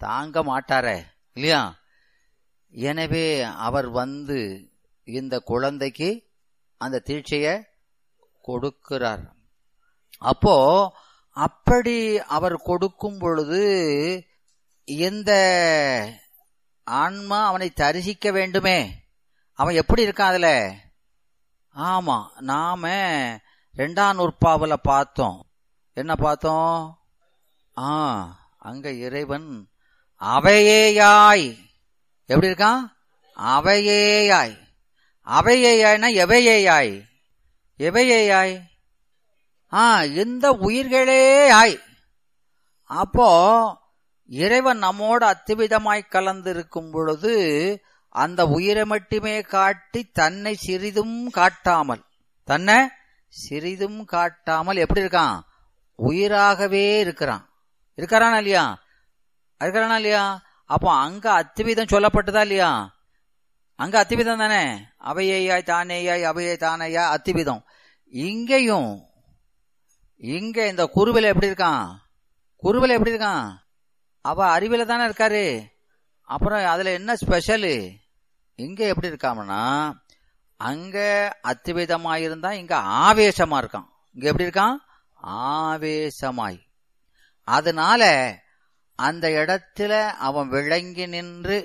தாங்க மாட்டாரே இல்லையா எனவே அவர் வந்து இந்த குழந்தைக்கு அந்த தீட்சைய கொடுக்கிறார் அப்போ அப்படி அவர் கொடுக்கும் பொழுது எந்த ஆன்மா அவனை தரிசிக்க வேண்டுமே அவன் எப்படி இருக்கான் அதுல ஆமா நாம ரெண்டாம் நூற்பாவுல பார்த்தோம் என்ன பார்த்தோம் ஆ அங்க இறைவன் அவையேயாய் எப்படி இருக்கான் அவையேயாய் அவையேயாய்னா எவையேயாய் எவையேயாய் ஆ இந்த உயிர்களே ஆய் அப்போ இறைவன் நம்மோடு அத்துவிதமாய் கலந்திருக்கும் பொழுது அந்த உயிரை மட்டுமே காட்டி தன்னை சிறிதும் காட்டாமல் தன்னை சிறிதும் காட்டாமல் எப்படி இருக்கான் உயிராகவே இருக்கிறான் இருக்கிறானா இல்லையா இருக்கிறானா இல்லையா அப்போ அங்க அத்துவிதம் சொல்லப்பட்டதா இல்லையா அங்க அத்திவிதம் தானே அவையாய் தானேயாய் அவையை தானேயா அத்திவிதம் இங்கேயும் இங்க இந்த குருவில எப்படி இருக்கான் குருவில எப்படி இருக்கான் அவ அறிவில தானே இருக்காரு அப்புறம் அதுல என்ன ஸ்பெஷலு இங்க எப்படி இருக்காமனா அங்க அத்திவிதமாயிருந்தா இங்க ஆவேசமா இருக்கான் இங்க எப்படி இருக்கான் ஆவேசமாய் அதனால அந்த இடத்துல அவன் விளங்கி நின்று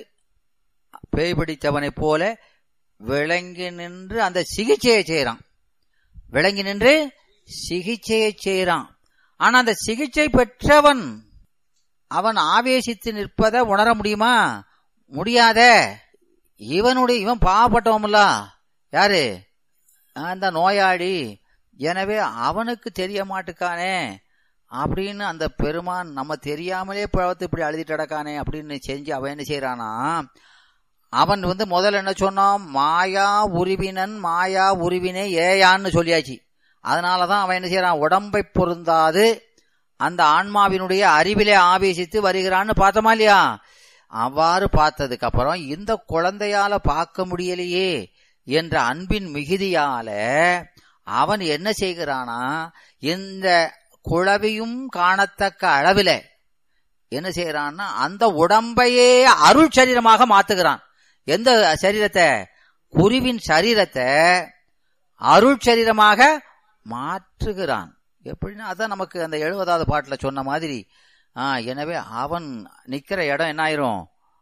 பேய் பிடித்தவனைப் போல விளங்கி நின்று அந்த சிகிச்சையை செய்யறான் விளங்கி நின்று சிகிச்சையை செய்யறான் ஆனா அந்த சிகிச்சை பெற்றவன் அவன் ஆவேசித்து நிற்பதை உணர முடியுமா முடியாத இவனுடைய இவன் பாவப்பட்டவன்ல யாரு அந்த நோயாளி எனவே அவனுக்கு தெரிய மாட்டுக்கானே அப்படின்னு அந்த பெருமான் நம்ம தெரியாமலே பழத்து இப்படி அழுதிட்டு கிடக்கானே அப்படின்னு செஞ்சு அவன் என்ன செய்யறானா அவன் வந்து முதல்ல என்ன சொன்னான் மாயா உருவினன் மாயா உருவினே ஏயான்னு சொல்லியாச்சு அதனாலதான் அவன் என்ன செய்யறான் உடம்பை பொருந்தாது அந்த ஆன்மாவினுடைய அறிவிலே ஆவேசித்து வருகிறான்னு பார்த்தோமா இல்லையா அவ்வாறு பார்த்ததுக்கு அப்புறம் இந்த குழந்தையால பார்க்க முடியலையே என்ற அன்பின் மிகுதியால அவன் என்ன செய்கிறானா இந்த குழவியும் காணத்தக்க அளவில என்ன செய்யறான்னா அந்த உடம்பையே அருள் சரீரமாக மாத்துகிறான் எந்த சரீரத்தை குருவின் சரீரத்தை அருள் சரீரமாக மாற்றுகிறான் எப்படின்னா அதான் நமக்கு அந்த எழுபதாவது பாட்டுல சொன்ன மாதிரி ஆ எனவே அவன் நிக்கிற இடம் என்ன ஆயிரும்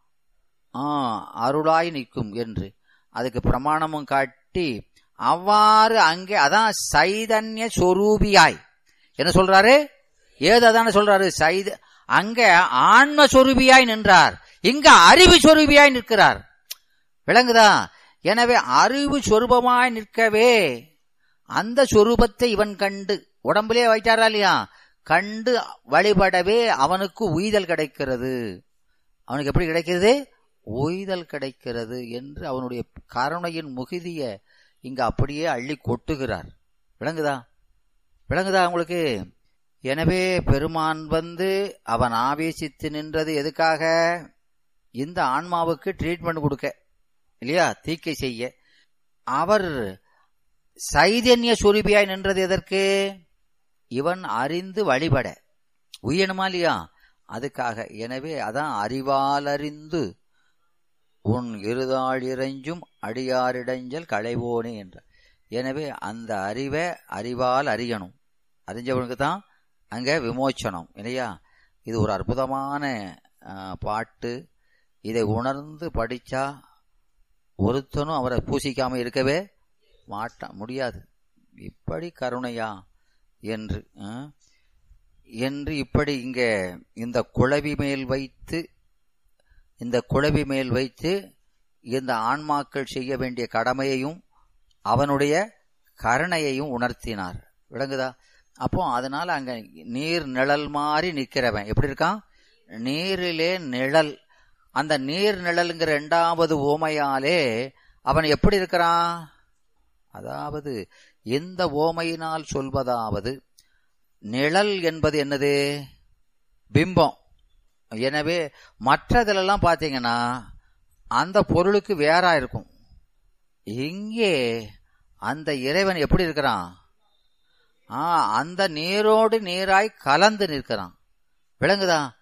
ஆ அருளாய் நிற்கும் என்று அதுக்கு பிரமாணமும் காட்டி அவ்வாறு அங்கே அதான் சைதன்ய சொரூபியாய் என்ன சொல்றாரு ஏது அதான சொல்றாரு சைத அங்க ஆன்ம சொரூபியாய் நின்றார் இங்க அறிவு சொரூபியாய் நிற்கிறார் விளங்குதா எனவே அறிவு சொரூபமாய் நிற்கவே அந்த சொரூபத்தை இவன் கண்டு உடம்புலே வைத்தாரா இல்லையா கண்டு வழிபடவே அவனுக்கு உய்தல் கிடைக்கிறது அவனுக்கு எப்படி கிடைக்கிறது உய்தல் கிடைக்கிறது என்று அவனுடைய கருணையின் முகிதிய இங்க அப்படியே அள்ளி கொட்டுகிறார் விளங்குதா விளங்குதா உங்களுக்கு எனவே பெருமான் வந்து அவன் ஆவேசித்து நின்றது எதுக்காக இந்த ஆன்மாவுக்கு ட்ரீட்மெண்ட் கொடுக்க இல்லையா தீக்கை செய்ய அவர் சைதன்ய சுரூபியாய் நின்றது எதற்கு இவன் அறிந்து வழிபட உயணுமா இல்லையா அதுக்காக எனவே அதான் அறிவால் அறிந்து உன் இருதாள் இறைஞ்சும் அடியாரிடைஞ்சல் களைவோனே என்ற எனவே அந்த அறிவை அறிவால் அறியணும் அறிஞ்சவனுக்கு தான் அங்க விமோச்சனம் இல்லையா இது ஒரு அற்புதமான பாட்டு இதை உணர்ந்து படிச்சா ஒருத்தனும் அவரை பூசிக்காம இருக்கவே மாட்டான் முடியாது இப்படி கருணையா என்று என்று இப்படி இங்க இந்த குழவி மேல் வைத்து இந்த குழவி மேல் வைத்து இந்த ஆன்மாக்கள் செய்ய வேண்டிய கடமையையும் அவனுடைய கருணையையும் உணர்த்தினார் விளங்குதா அப்போ அதனால அங்க நீர் நிழல் மாதிரி நிக்கிறவன் எப்படி இருக்கான் நீரிலே நிழல் அந்த நீர் நிழலுங்கிற இரண்டாவது ஓமையாலே அவன் எப்படி இருக்கிறான் அதாவது எந்த ஓமையினால் சொல்வதாவது நிழல் என்பது என்னது பிம்பம் எனவே மற்றதுலெல்லாம் பார்த்தீங்கன்னா அந்த பொருளுக்கு வேறா இருக்கும் இங்கே அந்த இறைவன் எப்படி இருக்கிறான் ஆ அந்த நீரோடு நீராய் கலந்து நிற்கிறான் விளங்குதா